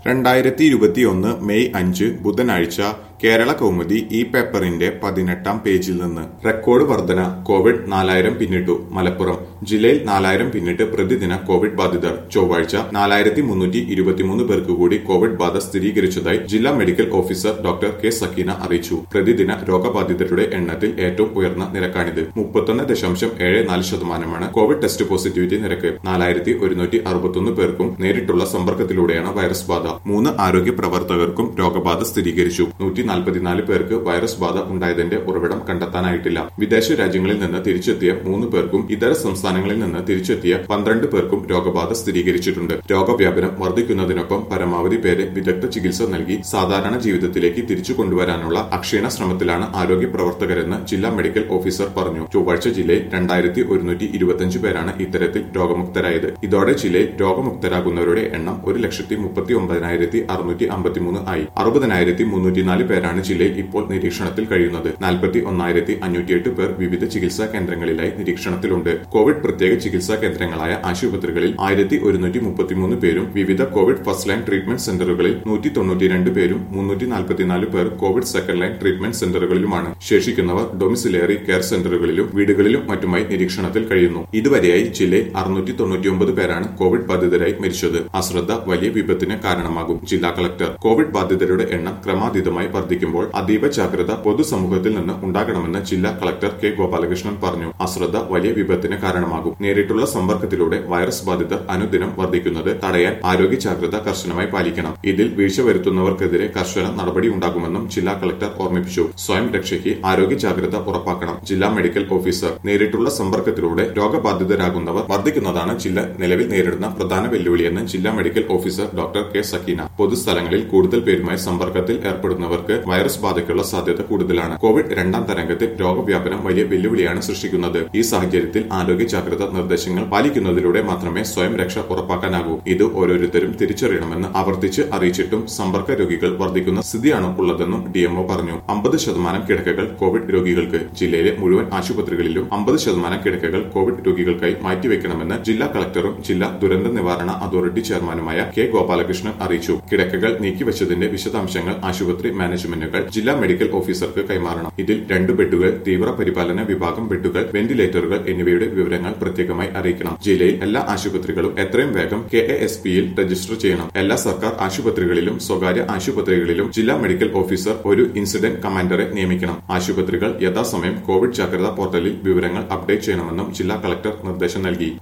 രണ്ടായിരത്തി ഇരുപത്തിയൊന്ന് മെയ് അഞ്ച് ബുധനാഴ്ച കേരള കൗമുദി ഈ പേപ്പറിന്റെ പതിനെട്ടാം പേജിൽ നിന്ന് റെക്കോർഡ് വർധന കോവിഡ് നാലായിരം പിന്നിട്ടു മലപ്പുറം ജില്ലയിൽ നാലായിരം പിന്നിട്ട് പ്രതിദിന കോവിഡ് ബാധിതർ ചൊവ്വാഴ്ച നാലായിരത്തി മുന്നൂറ്റി ഇരുപത്തിമൂന്ന് പേർക്ക് കൂടി കോവിഡ് ബാധ സ്ഥിരീകരിച്ചതായി ജില്ലാ medical officer doctor K Sakeena അറിയിച്ചു പ്രതിദിന രോഗബാധിതരുടെ എണ്ണത്തിൽ ഏറ്റവും ഉയർന്ന നിരക്കാണിത് മുപ്പത്തൊന്ന് ദശാംശം ഏഴ് നാല് ശതമാനമാണ് കോവിഡ് ടെസ്റ്റ് പോസിറ്റിവിറ്റി നിരക്ക് നാലായിരത്തി ഒരുന്നൂറ്റി അറുപത്തൊന്ന് പേർക്കും നേരിട്ടുള്ള സമ്പർക്കത്തിലൂടെയാണ് വൈറസ് ബാധ മൂന്ന് ആരോഗ്യ പ്രവർത്തകർക്കും രോഗബാധ സ്ഥിരീകരിച്ചു നൂറ്റി നാൽപ്പത്തിനാല് പേർക്ക് വൈറസ് ബാധ ഉണ്ടായതിന്റെ ഉറവിടം കണ്ടെത്താനായിട്ടില്ല വിദേശ രാജ്യങ്ങളിൽ നിന്ന് തിരിച്ചെത്തിയ മൂന്ന് പേർക്കും ഇതര സംസ്ഥാനങ്ങളിൽ നിന്ന് തിരിച്ചെത്തിയ പന്ത്രണ്ട് പേർക്കും രോഗബാധ സ്ഥിരീകരിച്ചിട്ടുണ്ട് രോഗവ്യാപനം വർദ്ധിക്കുന്നതിനൊപ്പം പരമാവധി പേരെ വിദഗ്ധ ചികിത്സ നൽകി സാധാരണ ജീവിതത്തിലേക്ക് തിരിച്ചു കൊണ്ടുവരാനുള്ള അക്ഷീണ ശ്രമത്തിലാണ് ആരോഗ്യ പ്രവർത്തകരെന്ന് ജില്ലാ മെഡിക്കൽ ഓഫീസർ പറഞ്ഞു ചൊവ്വാഴ്ച ജില്ലയിൽ രണ്ടായിരത്തി ഒരുന്നൂറ്റി ഇരുപത്തിയഞ്ച് പേരാണ് ഇത്തരത്തിൽ രോഗമുക്തരായത് ഇതോടെ ജില്ലയിൽ രോഗമുക്തരാകുന്നവരുടെ എണ്ണം ഒരു ലക്ഷത്തി മുപ്പത്തി ഒമ്പതിനായിരത്തി അറുന്നൂറ്റി അമ്പത്തിമൂന്ന് ആയി അറുപതിനായിരത്തി മുന്നൂറ്റിനാല് പേരാണ് ജില്ലയിൽ ഇപ്പോൾ നിരീക്ഷണത്തിൽ കഴിയുന്നത് നാൽപ്പത്തി ഒന്നായിരത്തി അഞ്ഞൂറ്റിയെട്ട് പേർ വിവിധ ചികിത്സാ കേന്ദ്രങ്ങളിലായി നിരീക്ഷണത്തിലുണ്ട് കോവിഡ് പ്രത്യേക ചികിത്സാ കേന്ദ്രങ്ങളായ ആശുപത്രികളിൽ ആയിരത്തി ഒരുന്നൂറ്റി മുപ്പത്തിമൂന്ന് പേരും വിവിധ കോവിഡ് ഫസ്റ്റ് ലൈൻ ട്രീറ്റ്മെന്റ് സെന്ററുകളിൽ നൂറ്റി തൊണ്ണൂറ്റിരണ്ട് പേരും മുന്നൂറ്റി നാൽപ്പത്തിനാല് പേർ കോവിഡ് സെക്കൻഡ് ലൈൻ ട്രീറ്റ്മെന്റ് സെന്ററുകളിലുമാണ് ശേഷിക്കുന്നവർ ഡൊമിസിലറി കെയർ സെന്ററുകളിലും വീടുകളിലും മറ്റുമായി നിരീക്ഷണത്തിൽ കഴിയുന്നു ഇതുവരെയായി ജില്ലയിൽ അറുന്നൂറ്റി തൊണ്ണൂറ്റിയൊമ്പത് പേരാണ് കോവിഡ് ബാധിതരായി മരിച്ചത് അശ്രദ്ധ വലിയ വിപത്തിന് കാരണമാകും ജില്ലാ കളക്ടർ കോവിഡ് ബാധിതരുടെ എണ്ണം ക്രമാതീതമായി വർദ്ധിക്കുമ്പോൾ അതീവ ജാഗ്രത പൊതുസമൂഹത്തിൽ നിന്ന് ഉണ്ടാകണമെന്ന് ജില്ലാ കളക്ടർ കെ ഗോപാലകൃഷ്ണൻ പറഞ്ഞു അശ്രദ്ധ വലിയ വിപത്തിന് കാരണമാകും നേരിട്ടുള്ള സമ്പർക്കത്തിലൂടെ വൈറസ് ബാധിതർ അനുദിനം വർദ്ധിക്കുന്നത് തടയാൻ ആരോഗ്യ ജാഗ്രത കർശനമായി പാലിക്കണം ഇതിൽ വീഴ്ച വരുത്തുന്നവർക്കെതിരെ കർശന നടപടി ഉണ്ടാകുമെന്നും ജില്ലാ കളക്ടർ ഓർമ്മിപ്പിച്ചു സ്വയം രക്ഷയ്ക്ക് ആരോഗ്യ ജാഗ്രത ഉറപ്പാക്കണം ജില്ലാ മെഡിക്കൽ ഓഫീസർ നേരിട്ടുള്ള സമ്പർക്കത്തിലൂടെ രോഗബാധിതരാകുന്നവർ വർദ്ധിക്കുന്നതാണ് ജില്ല നിലവിൽ നേരിടുന്ന പ്രധാന വെല്ലുവിളിയെന്ന് ജില്ലാ medical officer doctor K Sakeena പൊതുസ്ഥലങ്ങളിൽ കൂടുതൽ പേരുമായി സമ്പർക്കത്തിൽ ഏർപ്പെടുന്നവർക്ക് വൈറസ് ബാധയ്ക്കുള്ള സാധ്യത കൂടുതലാണ് കോവിഡ് രണ്ടാം തരംഗത്തിൽ രോഗവ്യാപനം വലിയ വെല്ലുവിളിയാണ് സൃഷ്ടിക്കുന്നത് ഈ സാഹചര്യത്തിൽ ആരോഗ്യ ജാഗ്രത നിർദ്ദേശങ്ങൾ പാലിക്കുന്നതിലൂടെ മാത്രമേ സ്വയം രക്ഷ ഉറപ്പാക്കാനാകൂ ഇത് ഓരോരുത്തരും തിരിച്ചറിയണമെന്ന് ആവർത്തിച്ച് അറിയിച്ചിട്ടും സമ്പർക്ക രോഗികൾ വർദ്ധിക്കുന്ന സ്ഥിതിയാണ് ഉള്ളതെന്നും ഡിഎംഒ പറഞ്ഞു അമ്പത് ശതമാനം കിടക്കകൾ കോവിഡ് രോഗികൾക്ക് ജില്ലയിലെ മുഴുവൻ ആശുപത്രികളിലും അമ്പത് ശതമാനം കിടക്കകൾ കോവിഡ് രോഗികൾക്കായി മാറ്റിവെക്കണമെന്ന് ജില്ലാ കളക്ടറും ജില്ലാ ദുരന്ത നിവാരണ അതോറിറ്റി ചെയർമാനുമായ കെ ഗോപാലകൃഷ്ണൻ അറിയിച്ചു കിടക്കകൾ നീക്കിവച്ചതിന്റെ വിശദാംശങ്ങൾ ആശുപത്രി മാനേജ്മെന്റുകൾ ജില്ലാ മെഡിക്കൽ ഓഫീസർക്ക് കൈമാറണം ഇതിൽ രണ്ട് ബെഡുകൾ തീവ്ര പരിപാലന വിഭാഗം ബെഡുകൾ വെന്റിലേറ്ററുകൾ എന്നിവയുടെ വിവരങ്ങൾ പ്രത്യേകമായി അറിയിക്കണം ജില്ലയിൽ എല്ലാ ആശുപത്രികളും എത്രയും വേഗം കെ എ എസ് പിയിൽ രജിസ്റ്റർ ചെയ്യണം എല്ലാ സർക്കാർ ആശുപത്രികളിലും സ്വകാര്യ ആശുപത്രികളിലും ജില്ലാ മെഡിക്കൽ ഓഫീസർ ഒരു ഇൻസിഡന്റ് കമാൻഡറെ നിയമിക്കണം ആശുപത്രികൾ യഥാസമയം കോവിഡ് ജാഗ്രതാ പോർട്ടലിൽ വിവരങ്ങൾ അപ്ഡേറ്റ് ചെയ്യണമെന്നും ജില്ലാ കളക്ടർ നിർദ്ദേശം നൽകി